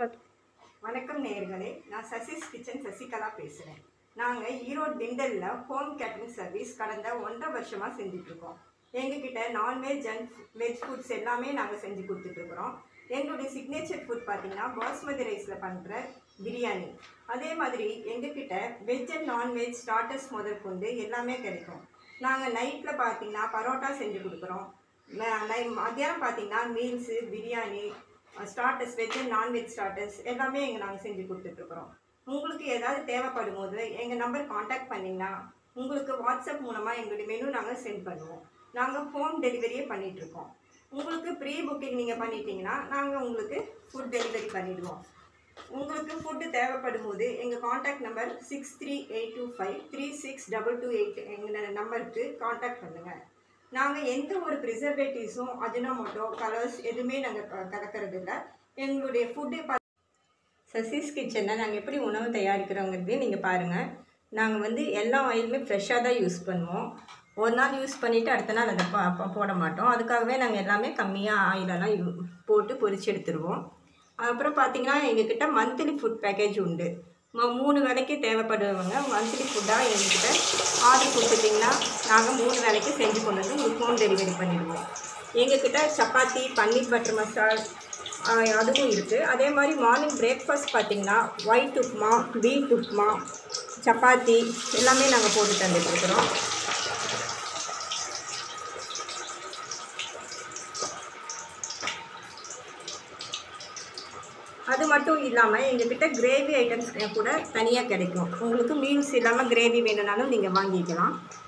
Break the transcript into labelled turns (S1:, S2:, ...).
S1: வணக்கம் நேயர்களே நான் சசிஸ் கிச்சன் சசிகலா பேசுகிறேன் நாங்கள் ஈரோடு திண்டலில் ஹோம் கேட்டரிங் சர்வீஸ் கடந்த ஒன்றரை வருஷமாக செஞ்சிட்ருக்கோம் எங்ககிட்ட நான்வெஜ் அண்ட் வெஜ் ஃபுட்ஸ் எல்லாமே நாங்கள் செஞ்சு கொடுத்துட்ருக்குறோம் எங்களுடைய சிக்னேச்சர் ஃபுட் பார்த்திங்கன்னா பாஸ்மதி ரைஸில் பண்ணுற பிரியாணி அதே மாதிரி எங்ககிட்ட வெஜ் அண்ட் நான்வெஜ் ஸ்டார்டர்ஸ் முதல் கொண்டு எல்லாமே கிடைக்கும் நாங்கள் நைட்டில் பார்த்தீங்கன்னா பரோட்டா செஞ்சு கொடுக்குறோம் ம- நை மத்தியானம் பார்த்தீங்கன்னா meals biryani starters veg and non veg starters எல்லாமே எங்க நாங்கள் செஞ்சு கொடுத்துட்ருக்குறோம் உங்களுக்கு ஏதாவது தேவைப்படும் போது எங்கள் நம்பர் காண்டாக்ட் பண்ணிங்கன்னா உங்களுக்கு வாட்ஸ்அப் மூலமாக எங்களுடைய மெனு நாங்கள் சென்ட் பண்ணுவோம் நாங்கள் ஹோம் டெலிவரியே பண்ணிகிட்ருக்கோம் உங்களுக்கு ப்ரீ புக்கிங் நீங்கள் பண்ணிட்டீங்கன்னா நாங்கள் உங்களுக்கு ஃபுட் டெலிவரி பண்ணிடுவோம் உங்களுக்கு ஃபுட்டு தேவைப்படும் போது எங்கள் contact number six three eight two five three six double two eight எங்கள் நம்பருக்கு காண்டாக்ட் பண்ணுங்கள் நாங்கள் எந்த ஒரு ப்ரிசர்வேட்டிவ்ஸும் அஜினோமோட்டோ கலர்ஸ் எதுவுமே நாங்கள் கலக்கிறது இல்லை எங்களுடைய ஃபுட்டு சசிஸ் கிச்சனில் நாங்கள் எப்படி உணவு தயாரிக்கிறோங்கிறதே நீங்கள் பாருங்கள் நாங்கள் வந்து எல்லா ஆயிலுமே ஃப்ரெஷ்ஷாக தான் யூஸ் பண்ணுவோம் ஒரு நாள் யூஸ் பண்ணிவிட்டு அடுத்த நாள் அதை பா- பா- போட மாட்டோம் அதுக்காகவே நாங்கள் எல்லாமே கம்மியாக ஆயிலெல்லாம் யூ போட்டு பொரிச்சு எடுத்துருவோம் அப்புறம் பார்த்தீங்கன்னா எங்ககிட்ட மந்த்லி ஃபுட் பேக்கேஜ் உண்டு ம- மூணு வேளைக்கு தேவைப்படுறவங்க மந்த்லி ஃபுட்டாக எங்ககிட்ட ஆர்டர் கொடுத்துட்டிங்கன்னா நாங்கள் மூணு வேளைக்கு செஞ்சு கொண்டு வந்து உங்களுக்கு ஹோம் டெலிவரி பண்ணிடுவோம் எங்ககிட்ட சப்பாத்தி பன்னீர் பட்டர் மசால் ஆஹ் அதுவும் இருக்குது அதே மாதிரி மார்னிங் பிரேக்ஃபாஸ்ட் பார்த்தீங்கன்னா ஒயிட் உப்புமா வீட் உப்புமா சப்பாத்தி எல்லாமே நாங்கள் போட்டு தந்துட்டுருக்குறோம் அது மட்டும் இல்லாமல் எங்ககிட்ட கிரேவி ஐட்டம்ஸ் கூட தனியாக கிடைக்கும் உங்களுக்கு மீல்ஸ் இல்லாமல் கிரேவி வேணும்னாலும் நீங்கள் வாங்கிக்கலாம்